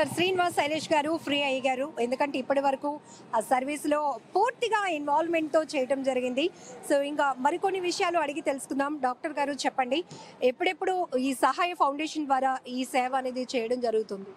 doctor Srinivas Shailesh గారు free అయ్యారు ఎందుకంటే ఇప్పటి వరకు ఆ సర్వీస్లో పూర్తిగా ఇన్వాల్వ్మెంట్తో చేయడం జరిగింది సో ఇంకా మరికొన్ని విషయాలు అడిగి తెలుసుకుందాం డాక్టర్ గారు చెప్పండి ఎప్పుడెప్పుడు ఈ సహాయ ఫౌండేషన్ ద్వారా ఈ సేవ అనేది చేయడం జరుగుతుంది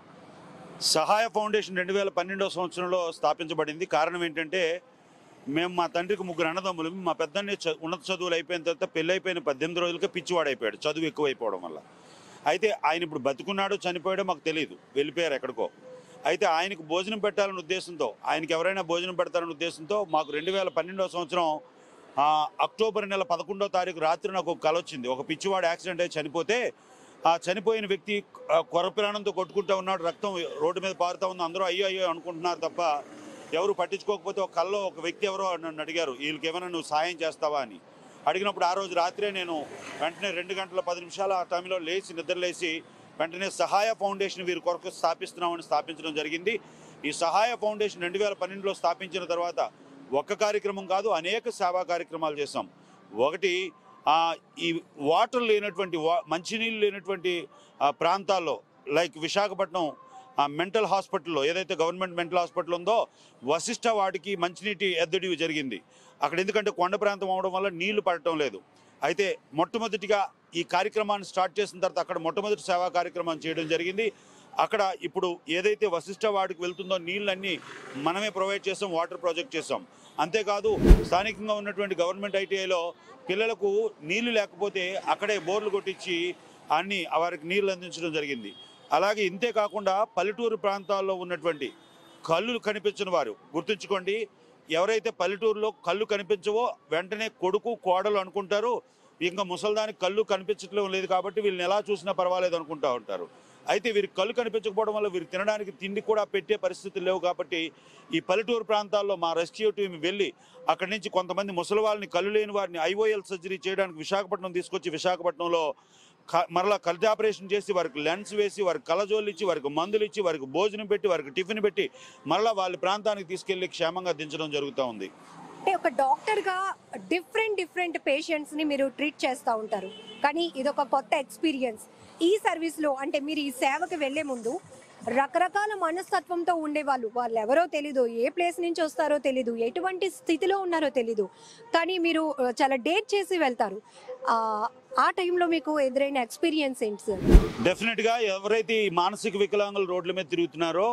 సహాయ ఫౌండేషన్ రెండు వేల పన్నెండవ సంవత్సరంలో స్థాపించబడింది కారణం ఏంటంటే మేము మా తండ్రికి ముగ్గురు అన్నదమ్ములు మా పెద్దని చ- ఉన్నత చదువులు అయిపోయిన తర్వాత పెళ్ళి అయిపోయిన పద్దెనిమిది రోజులకే పిచ్చివాడైపోయాడు చదువు ఎక్కువైపోవడం వల్ల అయితే ఆయన ఇప్పుడు బతుకున్నాడో చనిపోయాడో మాకు తెలియదు వెళ్ళిపోయారు ఎక్కడికో అయితే ఆయనకు భోజనం పెట్టాలనే ఉద్దేశంతో ఆయనకి ఎవరైనా భోజనం పెడతారనే ఉద్దేశంతో మాకు రెండు వేల పన్నెండవ సంవత్సరం ఆ, అక్టోబర్ నెల పదకొండో తారీఖు రాత్రి నాకు ఒక కల వచ్చింది ఒక పిచ్చివాడు యాక్సిడెంట్ అయి చనిపోతే ఆ చనిపోయిన వ్యక్తి ఆ, కొర ప్రాణంతో కొట్టుకుంటూ ఉన్నాడు రక్తం రోడ్డు మీద పారుతా ఉంది అందరూ అయ్యో అయ్యో అనుకుంటున్నారు తప్ప ఎవరు పట్టించుకోకపోతే ఒక కల్లో ఒక వ్యక్తి ఎవరో నన్ను అడిగారు వీళ్ళకి ఏమైనా నువ్వు సాయం చేస్తావా అని అడిగినప్పుడు ఆ రోజు రాత్రే నేను వెంటనే రెండు గంటల పది నిమిషాల ఆ టైంలో లేచి నిద్ర లేచి వెంటనే సహాయ ఫౌండేషన్ వీరి కొరకు స్థాపిస్తున్నామని స్థాపించడం జరిగింది ఈ సహాయ ఫౌండేషన్ రెండు వేల పన్నెండులో స్థాపించిన తర్వాత ఒక్క కార్యక్రమం కాదు అనేక సేవా కార్యక్రమాలు చేశాం ఒకటి ఆ, ఈ వాటర్ లేనటువంటి వా- మంచినీళ్ళు లేనటువంటి ఆ, ప్రాంతాల్లో లైక్ విశాఖపట్నం ఆ మెంటల్ హాస్పిటల్లో ఏదైతే గవర్నమెంట్ మెంటల్ హాస్పిటల్ ఉందో వశిష్ట వాటికి మంచినీటి ఎద్దడి జరిగింది అక్కడ ఎందుకంటే కొండ ప్రాంతం అవడం వల్ల నీళ్లు పడటం లేదు అయితే మొట్టమొదటిగా ఈ కార్యక్రమాన్ని స్టార్ట్ చేసిన తర్వాత అక్కడ మొట్టమొదటి సేవా కార్యక్రమం చేయడం జరిగింది అక్కడ ఇప్పుడు ఏదైతే వశిష్ట వాడికి వెళ్తుందో నీళ్ళన్నీ మనమే ప్రొవైడ్ చేసాం వాటర్ ప్రాజెక్ట్ చేసాం అంతేకాదు స్థానికంగా ఉన్నటువంటి గవర్నమెంట్ ఐటీఐలో పిల్లలకు నీళ్లు లేకపోతే అక్కడే బోర్లు కొట్టించి అన్ని వారికి నీళ్లు అందించడం జరిగింది అలాగే ఇంతే కాకుండా పల్లెటూరు ప్రాంతాల్లో ఉన్నటువంటి కళ్ళు కనిపించని వారు గుర్తుంచుకోండి ఎవరైతే పల్లెటూరులో కళ్ళు కనిపించవో వెంటనే కొడుకు కోడలు అనుకుంటారు ఇంకా ముసల్దానికి కళ్ళు కనిపించట్లేదు లేదు కాబట్టి వీళ్ళని ఎలా చూసినా పర్వాలేదు అనుకుంటా ఉంటారు అయితే వీరికి కళ్ళు కనిపించకపోవడం వల్ల వీరికి తినడానికి తిండి కూడా పెట్టే పరిస్థితులు లేవు కాబట్టి ఈ పల్లెటూరు ప్రాంతాల్లో మా రెస్క్యూ టీం వెళ్ళి అక్కడి నుంచి కొంతమంది ముసలి వాళ్ళని కళ్ళు లేని వారిని ఐఓఎల్ సర్జరీ చేయడానికి విశాఖపట్నం తీసుకొచ్చి విశాఖపట్నంలో క- మరలా కల్తీ ఆపరేషన్ చేసి వారికి లెన్స్ వేసి వారికి కళ్ళజోళ్ళు ఇచ్చి వారికి మందులు ఇచ్చి వారికి భోజనం పెట్టి వారికి టిఫిన్ పెట్టి మరలా వాళ్ళ ప్రాంతానికి తీసుకెళ్లి క్షేమంగా దించడం జరుగుతూ ఉంది అంటే ఒక డాక్టర్గా డిఫరెంట్ డిఫరెంట్ పేషెంట్స్ని మీరు ట్రీట్ చేస్తూ ఉంటారు కానీ ఇదొక కొత్త ఎక్స్పీరియన్స్ ఈ సర్వీస్లో అంటే మీరు ఈ సేవకి వెళ్ళే ముందు రకరకాల మనస్తత్వంతో ఉండేవాళ్ళు వాళ్ళు ఎవరో తెలీదు ఏ ప్లేస్ నుంచి వస్తారో తెలీదు ఎటువంటి స్థితిలో ఉన్నారో తెలీదు కానీ మీరు ఆ, చాలా డేట్ చేసి వెళ్తారు ఆ, ఆ టైంలో మీకు ఎదురైన ఎక్స్పీరియన్స్ ఏంటి సార్ డెఫినెట్గా ఎవరైతే ఈ మానసిక వికలాంగులు రోడ్ల మీద తిరుగుతున్నారో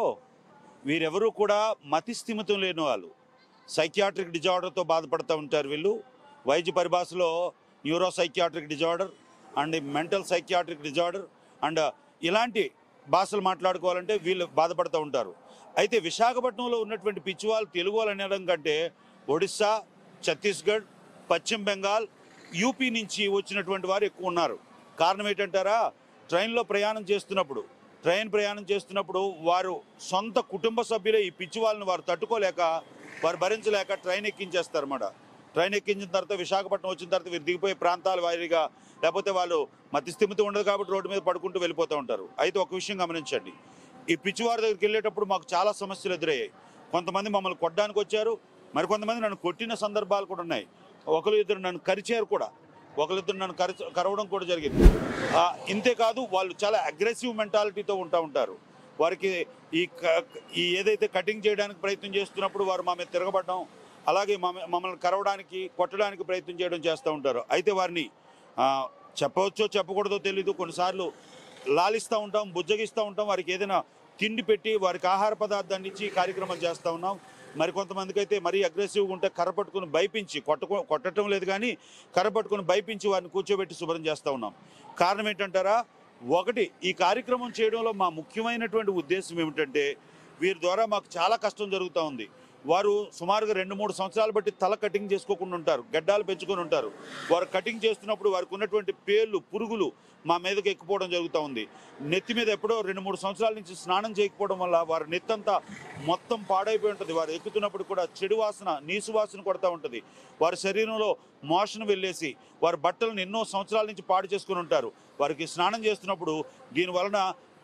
వీరెవరూ కూడా మతి స్థిమితం లేని వాళ్ళు సైకియాట్రిక్ డిజార్డర్తో బాధపడుతూ ఉంటారు వీళ్ళు వైద్య పరిభాషలో neuro psychiatric disorder and mental psychiatric disorder and ఇలాంటి భాషలు మాట్లాడుకోవాలంటే వీళ్ళు బాధపడుతూ ఉంటారు అయితే విశాఖపట్నంలో ఉన్నటువంటి పిచ్చివాళ్ళు తెలుగు వాళ్ళు అనడం కంటే ఒడిస్సా ఛత్తీస్గఢ్ పశ్చిమ బెంగాల్ యూపీ నుంచి వచ్చినటువంటి వారు ఎక్కువ ఉన్నారు కారణం ఏంటంటారా ట్రైన్లో ప్రయాణం చేస్తున్నప్పుడు ట్రైన్ ప్రయాణం చేస్తున్నప్పుడు వారు సొంత కుటుంబ సభ్యులే ఈ పిచ్చి వాళ్ళని వారు తట్టుకోలేక వారు భరించలేక ట్రైన్ ఎక్కించేస్తారు అన్నమాట ట్రైన్ ఎక్కించిన తర్వాత విశాఖపట్నం వచ్చిన తర్వాత వీరు దిగిపోయే ప్రాంతాల వారీగా లేకపోతే వాళ్ళు మతి స్థిమితం ఉండదు కాబట్టి రోడ్డు మీద పడుకుంటూ వెళ్ళిపోతూ ఉంటారు అయితే ఒక విషయం గమనించండి ఈ పిచ్చివారి దగ్గరికి వెళ్ళేటప్పుడు మాకు చాలా సమస్యలు ఎదురయ్యాయి కొంతమంది మమ్మల్ని కొట్టడానికి వచ్చారు మరికొంతమంది నన్ను కొట్టిన సందర్భాలు కూడా ఉన్నాయి ఒకరు ఇద్దరు నన్ను కరిచారు కూడా ఒకరిద్దరు నన్ను కరచ కరవడం కూడా జరిగింది ఆ, ఇంతే కాదు వాళ్ళు చాలా అగ్రెసివ్ మెంటాలిటీతో ఉంటా ఉంటారు వారికి ఈ క- ఈ ఏదైతే కటింగ్ చేయడానికి ప్రయత్నం చేస్తున్నప్పుడు వారు మా మీద తిరగబడడం అలాగే మమ్మ- మమ్మల్ని కరవడానికి కొట్టడానికి ప్రయత్నం చేయడం చేస్తూ ఉంటారు అయితే వారిని ఆ, చెప్పవచ్చో చెప్పకూడదో తెలీదు కొన్నిసార్లు లాలిస్తూ ఉంటాం బుజ్జగిస్తూ ఉంటాం వారికి ఏదైనా తిండి పెట్టి వారికి ఆహార పదార్థాన్ని ఇచ్చి కార్యక్రమాలు చేస్తూ ఉన్నాం మరి కొంతమందికి అయితే మరీ అగ్రెసివ్గా ఉంటే కర్ర పట్టుకుని భయపించి కొట్టకు కొట్టడం లేదు కానీ కర్ర పట్టుకుని భయపించి వారిని కూర్చోబెట్టి శుభ్రం చేస్తూ ఉన్నాం కారణం ఏంటంటారా ఒకటి ఈ కార్యక్రమం చేయడంలో మా ముఖ్యమైనటువంటి ఉద్దేశం ఏమిటంటే వీరి ద్వారా మాకు చాలా కష్టం జరుగుతూ ఉంది వారు సుమారుగా రెండు మూడు సంవత్సరాలు బట్టి తల కటింగ్ చేసుకోకుండా ఉంటారు గడ్డాలు పెంచుకొని ఉంటారు వారు కటింగ్ చేస్తున్నప్పుడు వారికి ఉన్నటువంటి పేర్లు పురుగులు మా మీదకి ఎక్కిపోవడం జరుగుతూ ఉంది నెత్తి మీద ఎప్పుడో రెండు మూడు సంవత్సరాల నుంచి స్నానం చేయకపోవడం వల్ల వారి నెత్తంతా మొత్తం పాడైపోయి ఉంటుంది వారు ఎక్కుతున్నప్పుడు కూడా చెడు వాసన నీసు వాసన కొడతా ఉంటుంది వారి శరీరంలో మోషన్ వెళ్ళేసి వారి బట్టలను ఎన్నో సంవత్సరాల నుంచి పాడు చేసుకుని ఉంటారు వారికి స్నానం చేస్తున్నప్పుడు దీని వలన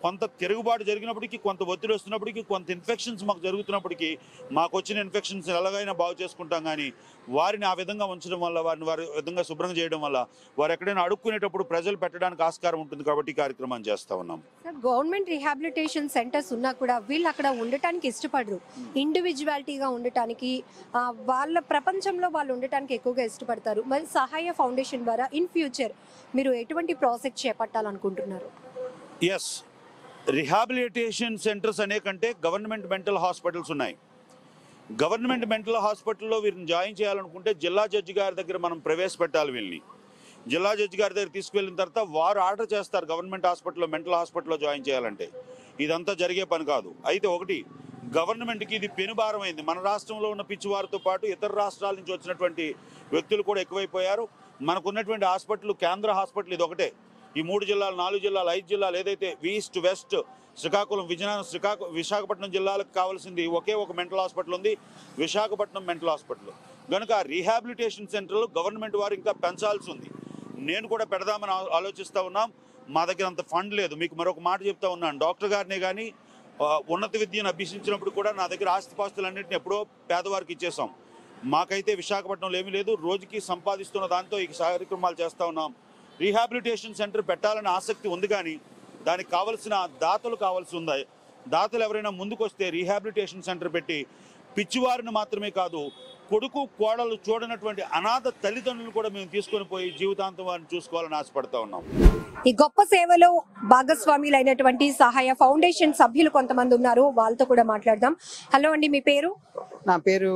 కొంత తిరుగుబాటు జరిగినప్పటికీ కొంత ఒత్తిడి వస్తున్నప్పటికీ కొంత ఇన్ఫెక్షన్స్ మాకు జరుగుతున్నప్పటికీ మాకు వచ్చిన ఇన్ఫెక్షన్స్ ఎలాగైనా బాగు చేసుకుంటాం కానీ వారిని ఆ విధంగా ఉంచడం వల్ల వారిని వారి విధంగా శుభ్రం చేయడం వల్ల వారు ఎక్కడైనా అడుక్కునేటప్పుడు ప్రజలు పెట్టడానికి ఆస్కారం ఉంటుంది కాబట్టి ఈ కార్యక్రమాన్ని చేస్తా ఉన్నాం సార్ గవర్నమెంట్ రిహాబిలిటేషన్ సెంటర్స్ ఉన్నా కూడా వీళ్ళు అక్కడ ఉండటానికి ఇష్టపడరు ఇండివిజువాలిటీగా ఉండటానికి ఆ, వాళ్ళ ప్రపంచంలో వాళ్ళు ఉండటానికి ఎక్కువగా ఇష్టపడతారు మరి సహాయ ఫౌండేషన్ ద్వారా ఇన్ ఫ్యూచర్ మీరు ఎటువంటి ప్రాజెక్ట్ చేపట్టాలనుకుంటున్నారు ఎస్ రిహాబిలిటేషన్ సెంటర్స్ అనే కంటే గవర్నమెంట్ మెంటల్ హాస్పిటల్స్ ఉన్నాయి గవర్నమెంట్ మెంటల్ హాస్పిటల్లో వీరిని జాయిన్ చేయాలనుకుంటే జిల్లా జడ్జి గారి దగ్గర మనం ప్రవేశపెట్టాలి వీళ్ళని జిల్లా జడ్జి గారి దగ్గర తీసుకువెళ్ళిన తర్వాత వారు ఆర్డర్ చేస్తారు గవర్నమెంట్ హాస్పిటల్లో మెంటల్ హాస్పిటల్లో జాయిన్ చేయాలంటే ఇదంతా జరిగే పని కాదు అయితే ఒకటి గవర్నమెంట్కి ఇది పెనుభారమైంది మన రాష్ట్రంలో ఉన్న పిచ్చివారితో పాటు ఇతర రాష్ట్రాల నుంచి వచ్చినటువంటి వ్యక్తులు కూడా ఎక్కువైపోయారు మనకున్నటువంటి హాస్పిటల్ కేంద్ర హాస్పిటల్ ఇది ఒకటే ఈ మూడు జిల్లాలు నాలుగు జిల్లాలు ఐదు జిల్లాలు ఏదైతే ఈస్ట్ వెస్ట్ శ్రీకాకుళం విజయనగరం శ్రీకాకుళం విశాఖపట్నం జిల్లాలకు కావాల్సింది ఒకే ఒక మెంటల్ హాస్పిటల్ ఉంది విశాఖపట్నం మెంటల్ హాస్పిటల్ కనుక ఆ రీహాబిలిటేషన్ సెంటర్లు గవర్నమెంట్ వారు ఇంకా పెంచాల్సి ఉంది నేను కూడా పెడదామని ఆ- ఆలోచిస్తా ఉన్నాం మా దగ్గర అంత ఫండ్ లేదు మీకు మరొక మాట చెప్తా ఉన్నాను డాక్టర్ గారిని కానీ ఆ, ఉన్నత విద్యను అభ్యసించినప్పుడు కూడా నా దగ్గర ఆస్తిపాస్తులన్నింటిని ఎప్పుడో పేదవారికి ఇచ్చేసాం మాకైతే విశాఖపట్నంలో ఏమీ లేదు రోజుకి సంపాదిస్తున్న దాంతో ఈ కార్యక్రమాలు చేస్తా ఉన్నాం రీహాబిలిటేషన్ సెంటర్ పెట్టాలని ఆసక్తి ఉంది కానీ దానికి కావలసిన దాతలు కావాల్సి ఉంది దాతలు ఎవరైనా ముందుకొస్తే రీహాబిలిటేషన్ సెంటర్ పెట్టి పిచ్చివారిని మాత్రమే కాదు కొడుకు కోడలు చూడనటువంటి అనాథ తల్లిదండ్రులు కూడా మేము తీసుకొని పోయి జీవితాంతం వారిని చూసుకోవాలని ఆశపడతా ఉన్నాం ఈ గొప్ప సేవలో భాగస్వాములైనటువంటి సహాయ ఫౌండేషన్ సభ్యులు కొంతమంది ఉన్నారు వాళ్ళతో కూడా మాట్లాడదాం హలో అండి మీ పేరు నా పేరు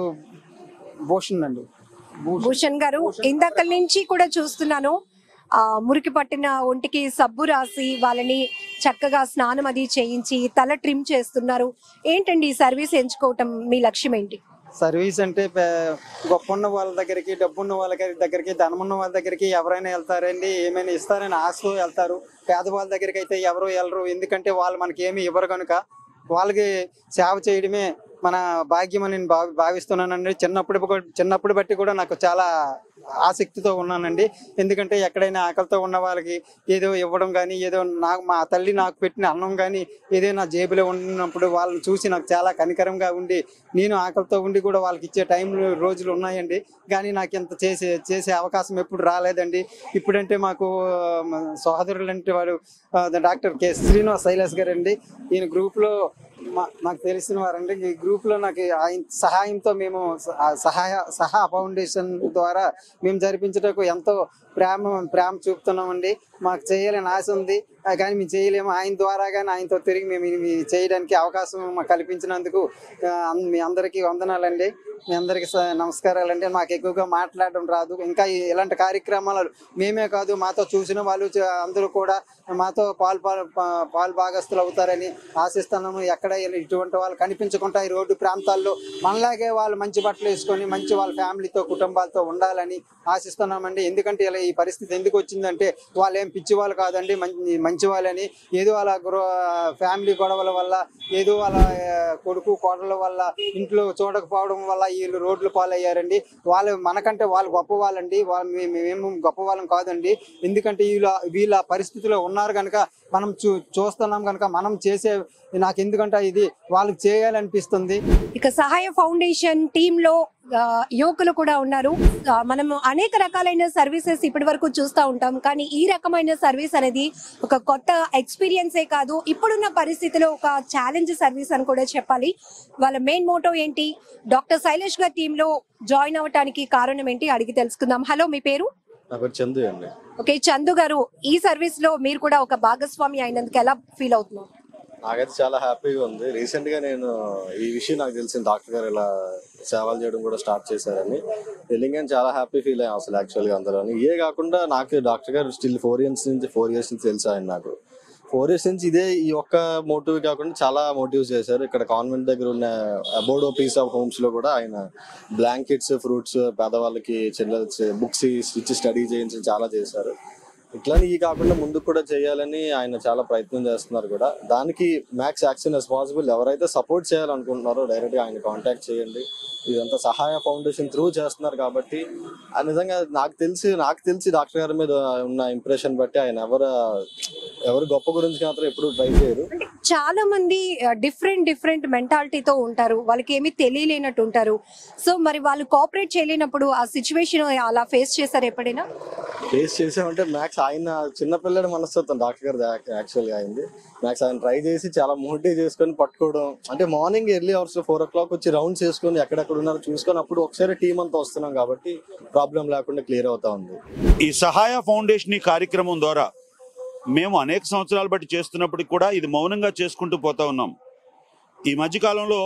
భూషణ్ అండి భూషణ్ భూషణ్ గారు ఇందాక నుంచి కూడా చూస్తున్నాను ఆ మురికి పట్టిన ఒంటికి సబ్బు రాసి వాళ్ళని చక్కగా స్నానం అది చేయించి తల ట్రిమ్ చేస్తున్నారు ఏంటండి ఈ సర్వీస్ ఎంచుకోవటం మీ లక్ష్యం ఏంటి సర్వీస్ అంటే పే- గొప్ప ఉన్న వాళ్ళ దగ్గరికి డబ్బు ఉన్న వాళ్ళ దగ్గరికి ధనం ఉన్న వాళ్ళ దగ్గరికి ఎవరైనా వెళ్తారండి ఏమైనా ఇస్తారని ఆశతో వెళ్తారు పేదవాళ్ళ దగ్గరికి అయితే ఎవరు వెళ్ళరు ఎందుకంటే వాళ్ళు మనకి ఏమి ఇవ్వరు కనుక వాళ్ళకి సేవ చేయడమే మన భాగ్యం అని నేను భావి భావిస్తున్నానండి చిన్నప్పుడు కూడా- చిన్నప్పుడు బట్టి కూడా నాకు చాలా ఆసక్తితో ఉన్నానండి ఎందుకంటే ఎక్కడైనా ఆకలితో ఉన్న వాళ్ళకి ఏదో ఇవ్వడం కానీ ఏదో నాకు మా తల్లి నాకు పెట్టిన అన్నం కానీ ఏదో నా జేబులో ఉన్నప్పుడు వాళ్ళని చూసి నాకు చాలా కనికరంగా ఉండి నేను ఆకలితో ఉండి కూడా వాళ్ళకి ఇచ్చే టైం రోజులు ఉన్నాయండి కానీ నాకు ఇంత చేసే చేసే అవకాశం ఎప్పుడు రాలేదండి ఇప్పుడంటే మాకు ఆ, సోదరులు అంటే వాడు ఆ, డాక్టర్ కె శ్రీనివాస్ శైలాస్ గారు అండి ఈయన గ్రూప్లో మా- నాకు తెలిసిన వారండి ఈ గ్రూప్లో నాకు ఆయన సహాయంతో మేము స- ఆ సహాయ సహా ఫౌండేషన్ ద్వారా మేము జరిపించటకు ఎంతో ప్రేమ ప్రేమ చూపుతున్నామండి మాకు చేయాలని ఆశ ఉంది ఆ, కానీ మేము చేయలేము ఆయన ద్వారా కానీ ఆయనతో తిరిగి మేము ఇవి చేయడానికి అవకాశం మాకు కల్పించినందుకు ఆ, అన్- మీ అందరికీ వందనాలండి మీ అందరికీ స- నమస్కారాలండి మాకు ఎక్కువగా మాట్లాడడం రాదు ఇంకా ఈ- ఇలాంటి కార్యక్రమాలు మేమే కాదు మాతో చూసిన వాళ్ళు చ- అందరూ కూడా మాతో పాలు పాలు పా- పాలు భాగస్తులు అవుతారని ఆశిస్తున్నాము ఎక్కడ ఇలా ఇటువంటి వాళ్ళు కనిపించకుండా ఈ రోడ్డు ప్రాంతాల్లో మనలాగే వాళ్ళు మంచి బట్టలు వేసుకొని మంచి వాళ్ళ ఫ్యామిలీతో కుటుంబాలతో ఉండాలని ఆశిస్తున్నామండి ఎందుకంటే ఇలా ఈ పరిస్థితి ఎందుకు వచ్చిందంటే వాళ్ళు ఏం పిచ్చి వాళ్ళు కాదండి మంచి మంచి వాళ్ళని ఏదో వాళ్ళ గృహ ఫ్యామిలీ గొడవల వల్ల ఏదో వాళ్ళ ఆ, కొడుకు కోడల వల్ల ఇంట్లో చూడకపోవడం వల్ల వీళ్ళు రోడ్లు పాలయ్యారండి వాళ్ళు మనకంటే వాళ్ళు గొప్ప వాళ్ళండి వాళ్ళు మే- మేము గొప్ప వాళ్ళం కాదండి ఎందుకంటే వీళ్ళ వీళ్ళ పరిస్థితిలో ఉన్నారు కనుక మనం చూ చూస్తున్నాం కనుక మనం చేసే నాకు ఎందుకంటే ఇది వాళ్ళకి చేయాలనిపిస్తుంది ఇక సహాయ ఫౌండేషన్ టీమ్ లో ఆ, యువకులు కూడా ఉన్నారు ఆ, మనము అనేక రకాలైన సర్వీసెస్ ఇప్పటి వరకు చూస్తూ ఉంటాం కానీ ఈ రకమైన సర్వీస్ అనేది ఒక కొత్త ఎక్స్పీరియన్సే కాదు ఇప్పుడున్న పరిస్థితిలో ఒక ఛాలెంజ్ సర్వీస్ అని కూడా చెప్పాలి వాళ్ళ మెయిన్ మోటో ఏంటి డాక్టర్ శైలేష్ గారి టీమ్ లో జాయిన్ అవ్వడానికి కారణం ఏంటి అడిగి తెలుసుకుందాం హలో మీ పేరు నా పేరు చందు అండి ఓకే చందు గారు ఈ సర్వీస్ లో మీరు కూడా ఒక భాగస్వామి అయినందుకు ఎలా ఫీల్ అవుతున్నారు నాకైతే చాలా హ్యాపీగా ఉంది రీసెంట్ గా నేను ఈ విషయం నాకు తెలిసింది డాక్టర్ గారు ఇలా సేవలు చేయడం కూడా స్టార్ట్ చేశారని తెలియగానే చాలా హ్యాపీ ఫీల్ అయ్యాం అసలు యాక్చువల్గా అందరూ ఇయే కాకుండా నాకు డాక్టర్ గారు స్టిల్ ఫోర్ ఇయర్స్ నుంచి ఫోర్ ఇయర్స్ నుంచి తెలుసు ఆయన నాకు ఫోర్ ఇయర్స్ నుంచి ఇదే ఈ ఒక్క మోటివ్ కాకుండా చాలా మోటివ్స్ చేశారు ఇక్కడ కాన్వెంట్ దగ్గర ఉన్న అబోడో పీస్ ఆఫ్ హోమ్స్ లో కూడా ఆయన బ్లాంకెట్స్ ఫ్రూట్స్ పేదవాళ్ళకి చిల్డ్రన్స్ బుక్స్ ఇచ్చి స్టడీ చేయించి చాలా చేశారు ఇట్లానే ఈ కాకుండా ముందుకు కూడా చేయాలని ఆయన చాలా ప్రయత్నం చేస్తున్నారు కూడా దానికి మ్యాక్స్ యాక్షన్ as పాసిబుల్ ఎవరైతే సపోర్ట్ చేయాలనుకుంటున్నారో డైరెక్ట్ గా ఆయన కాంటాక్ట్ చేయండి ఇదంతా సహాయ ఫౌండేషన్ త్రూ చేస్తున్నారు కాబట్టి ఆ నిజంగా నాకు తెలిసి నాకు తెలిసి డాక్టర్ గారి మీద ఉన్న ఇంప్రెషన్ బట్టి ఆయన ఎవరు ఎవరు గొప్ప గురించి మాత్రం ఎప్పుడు ట్రై చేయరు అంటే చాలా మంది డిఫరెంట్ డిఫరెంట్ మెంటాలిటీతో ఉంటారు వాళ్ళకి ఏమీ తెలియలేనట్టు ఉంటారు సో మరి వాళ్ళు కోఆపరేట్ చేయలేనప్పుడు ఆ సిచ్యువేషన్ అలా ఫేస్ చేశారు ఎప్పుడైనా ఫేస్ చేసామంటే మ్యాక్స్ ఆయన చిన్నపిల్లడి మనస్తత్వం డాక్టర్ గారు యాక్చువల్గా అయింది మ్యాక్స్ ఆయన ట్రై చేసి చాలా మోటివ్ చేసుకొని పట్టుకోవడం అంటే morning early hours four o'clock వచ్చి రౌండ్స్ వేసుకొని ఎక్కడెక్కడ ఉన్నారో చూసుకొని అప్పుడు ఒకసారి టీం అంతా వస్తున్నాం కాబట్టి ప్రాబ్లం లేకుండా క్లియర్ అవుతా ఉంది ఈ సహాయ ఫౌండేషన్ ఈ కార్యక్రమం ద్వారా మేము అనేక సంవత్సరాలు బట్టి చేస్తున్నప్పటికి కూడా ఇది మౌనంగా చేసుకుంటూ పోతా ఉన్నాం ఈ మధ్యకాలంలో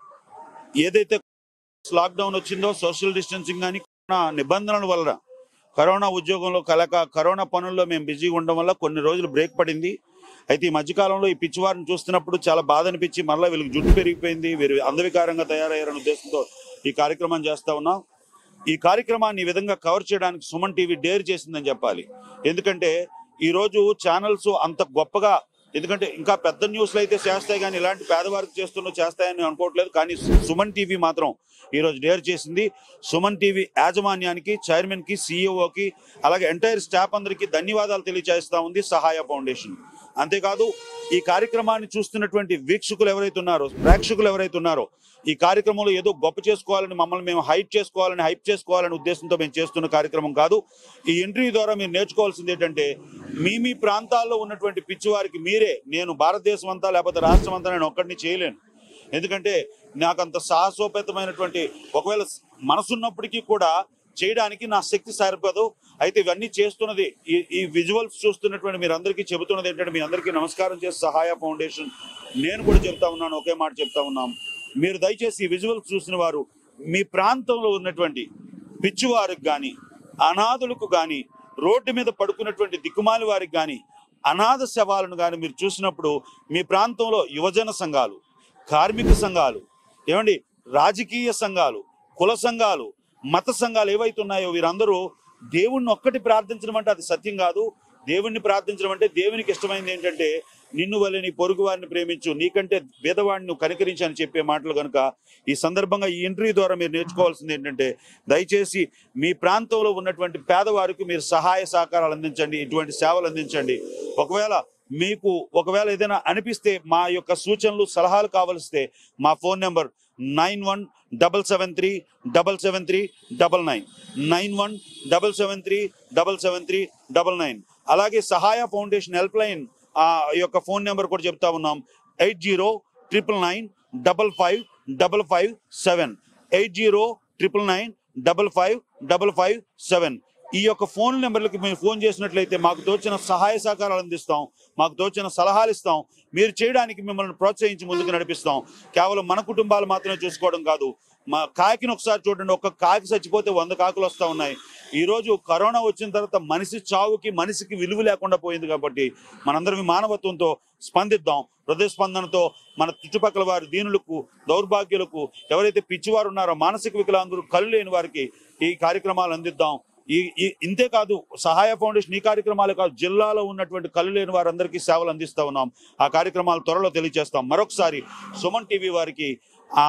ఏదైతే లాక్డౌన్ వచ్చిందో సోషల్ డిస్టెన్సింగ్ కానీ కరోనా నిబంధనల వలన కరోనా ఉద్యోగంలో కలక కరోనా పనుల్లో మేము బిజీగా ఉండడం వల్ల కొన్ని రోజులు బ్రేక్ పడింది అయితే ఈ మధ్యకాలంలో ఈ పిచ్చివారిని చూస్తున్నప్పుడు చాలా బాధ అనిపించి మళ్ళీ వీళ్ళకి జుట్టు పెరిగిపోయింది వీరు అందవికారంగా తయారయ్యారనే ఉద్దేశంతో ఈ కార్యక్రమం చేస్తా ఉన్నాం ఈ కార్యక్రమాన్ని ఈ విధంగా కవర్ చేయడానికి సుమన్ టీవీ డేర్ చేసిందని చెప్పాలి ఎందుకంటే ఈ రోజు ఛానల్స్ అంత గొప్పగా ఎందుకంటే ఇంకా పెద్ద న్యూస్లు అయితే చేస్తాయి కానీ ఇలాంటి పేదవారికి చేస్తున్న చేస్తాయని అనుకోవట్లేదు కానీ సుమన్ టీవీ మాత్రం ఈ రోజు డేర్ చేసింది సుమన్ టీవీ యాజమాన్యానికి చైర్మన్ కి సిఇఓకి అలాగే ఎంటైర్ స్టాఫ్ అందరికీ ధన్యవాదాలు తెలియజేస్తా ఉంది సహాయ ఫౌండేషన్ అంతేకాదు ఈ కార్యక్రమాన్ని చూస్తున్నటువంటి వీక్షకులు ఎవరైతే ఉన్నారో ప్రేక్షకులు ఎవరైతే ఉన్నారో ఈ కార్యక్రమంలో ఏదో గొప్ప చేసుకోవాలని మమ్మల్ని మేము హైప్ చేసుకోవాలని హైప్ చేసుకోవాలనే ఉద్దేశంతో మేము చేస్తున్న కార్యక్రమం కాదు ఈ ఇంటర్వ్యూ ద్వారా మీరు నేర్చుకోవాల్సింది ఏంటంటే మీ మీ ప్రాంతాల్లో ఉన్నటువంటి పిచ్చివారికి మీరే నేను భారతదేశం అంతా లేకపోతే రాష్ట్రం అంతా నేను ఒక్కడిని చేయలేను ఎందుకంటే నాకు అంత సాహసోపేతమైనటువంటి ఒకవేళ మనసున్నప్పటికీ కూడా చేయడానికి నా శక్తి సరిపోదు అయితే ఇవన్నీ చేస్తున్నది ఈ ఈ విజువల్స్ చూస్తున్నటువంటి మీరు అందరికీ చెబుతున్నది ఏంటంటే మీ అందరికీ నమస్కారం చేసి సహాయ ఫౌండేషన్ నేను కూడా చెప్తా ఉన్నాను ఒకే మాట చెప్తా ఉన్నాం మీరు దయచేసి ఈ విజువల్స్ చూసిన వారు మీ ప్రాంతంలో ఉన్నటువంటి పిచ్చివారికి కానీ అనాథులకు కానీ రోడ్డు మీద పడుకున్నటువంటి దిక్కుమాలి వారికి కానీ అనాథ శవాలను కానీ మీరు చూసినప్పుడు మీ ప్రాంతంలో యువజన సంఘాలు కార్మిక సంఘాలు ఏమండి రాజకీయ సంఘాలు కుల సంఘాలు మత సంఘాలు ఏవైతే ఉన్నాయో వీరందరూ దేవుణ్ణి ఒక్కటి ప్రార్థించడం అంటే అది సత్యం కాదు దేవుణ్ణి ప్రార్థించడం అంటే దేవునికి ఇష్టమైంది ఏంటంటే నిన్ను వల్ల నీ పొరుగు వారిని ప్రేమించు నీకంటే భేదవాడిని నువ్వు కనికరించి అని చెప్పే మాటలు కనుక ఈ సందర్భంగా ఈ ఇంటర్వ్యూ ద్వారా మీరు నేర్చుకోవాల్సింది ఏంటంటే దయచేసి మీ ప్రాంతంలో ఉన్నటువంటి పేదవారికి మీరు సహాయ సహకారాలు అందించండి ఇటువంటి సేవలు అందించండి ఒకవేళ మీకు ఒకవేళ ఏదైనా అనిపిస్తే మా యొక్క సూచనలు సలహాలు కావలిస్తే మా phone number nine one double seven three double seven three double nine nine one double seven three double seven three double nine అలాగే సహాయ ఫౌండేషన్ హెల్ప్ లైన్ ఆ యొక్క ఫోన్ నెంబర్ కూడా చెప్తా ఉన్నాం eight zero triple nine double five double five seven eight zero triple nine double five double five seven ఈ యొక్క phone నెంబర్లకి మీరు phone చేసినట్లయితే మాకు తోచిన సహాయ సహకారాలు అందిస్తాం మాకు తోచిన సలహాలు ఇస్తాం మీరు చేయడానికి మిమ్మల్ని ప్రోత్సహించి ముందుకు నడిపిస్తాం కేవలం మన కుటుంబాలు మాత్రమే చూసుకోవడం కాదు మా కాకిని ఒకసారి చూడండి ఒక్క కాకి చచ్చిపోతే వంద కాకులు వస్తూ ఉన్నాయి ఈ రోజు కరోనా వచ్చిన తర్వాత మనిషి చావుకి మనిషికి విలువ లేకుండా పోయింది కాబట్టి మనందరం ఈ మానవత్వంతో స్పందిద్దాం హృదయ స్పందనతో మన చుట్టుపక్కల వారి దీనులకు దౌర్భాగ్యులకు ఎవరైతే పిచ్చివారు ఉన్నారో మానసిక వికలాంగులు కళ్ళు లేని వారికి ఈ కార్యక్రమాలు అందిద్దాం ఈ ఈ ఇంతే కాదు సహాయ ఫౌండేషన్ ఈ కార్యక్రమాలు కాదు జిల్లాలో ఉన్నటువంటి కళ్ళు లేని వారందరికీ సేవలు అందిస్తా ఉన్నాం ఆ కార్యక్రమాలు త్వరలో తెలియజేస్తాం మరొకసారి సుమన్ టీవీ వారికి ఆ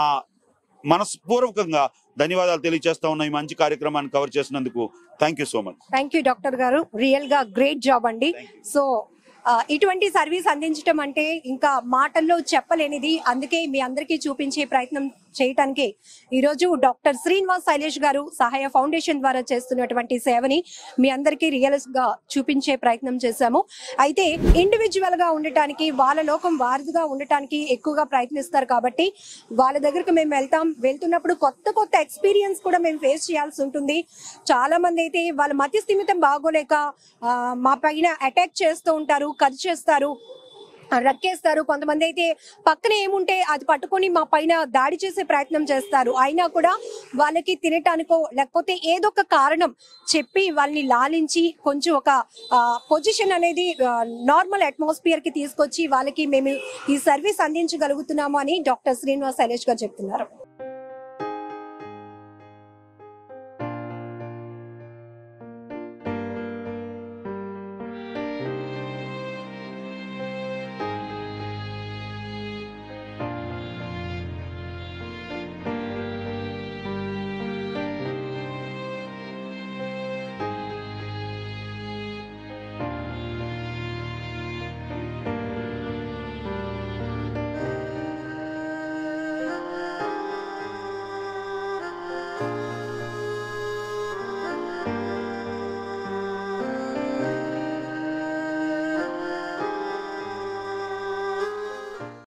మనస్పూర్వకంగా ధన్యవాదాలు తెలియజేస్తా ఉన్నాం ఈ మంచి కార్యక్రమాన్ని కవర్ చేసినందుకు thank you so much thank you doctor గారు రియల్ గా గ్రేట్ జాబ్ అండి సో ఆ, ఇటువంటి సర్వీస్ అందించడం అంటే ఇంకా మాటల్లో చెప్పలేనిది అందుకే మీ అందరికీ చూపించే ప్రయత్నం చేయటానికి ఈరోజు డాక్టర్ శ్రీనివాస్ శైలేష్ గారు సహాయ ఫౌండేషన్ ద్వారా చేస్తున్నటువంటి సేవని మీ అందరికీ రియల్ గా చూపించే ప్రయత్నం చేశాము అయితే ఇండివిజువల్ గా ఉండటానికి వాళ్ళ లోకం వారిదిగా ఉండటానికి ఎక్కువగా ప్రయత్నిస్తారు కాబట్టి వాళ్ళ దగ్గరకు మేము వెళ్తాం వెళ్తున్నప్పుడు కొత్త కొత్త ఎక్స్పీరియన్స్ కూడా మేము ఫేస్ చేయాల్సి ఉంటుంది చాలా మంది అయితే వాళ్ళ మతి స్థిమితం బాగోలేక ఆ, మా పైన అటాక్ చేస్తూ ఉంటారు ఖర్చు చేస్తారు ఆ, రక్కేస్తారు కొంతమంది అయితే పక్కన ఏముంటే అది పట్టుకొని మా పైన దాడి చేసే ప్రయత్నం చేస్తారు అయినా కూడా వాళ్ళకి తినటానికో లేకపోతే ఏదో ఒక కారణం చెప్పి వాళ్ళని లాలించి కొంచెం ఒక పొజిషన్ అనేది నార్మల్ అట్మాస్ఫియర్ కి తీసుకొచ్చి వాళ్ళకి మేము ఈ సర్వీస్ అందించగలుగుతున్నాము అని డాక్టర్ శ్రీనివాస్ శైలేష్ గారు చెప్తున్నారు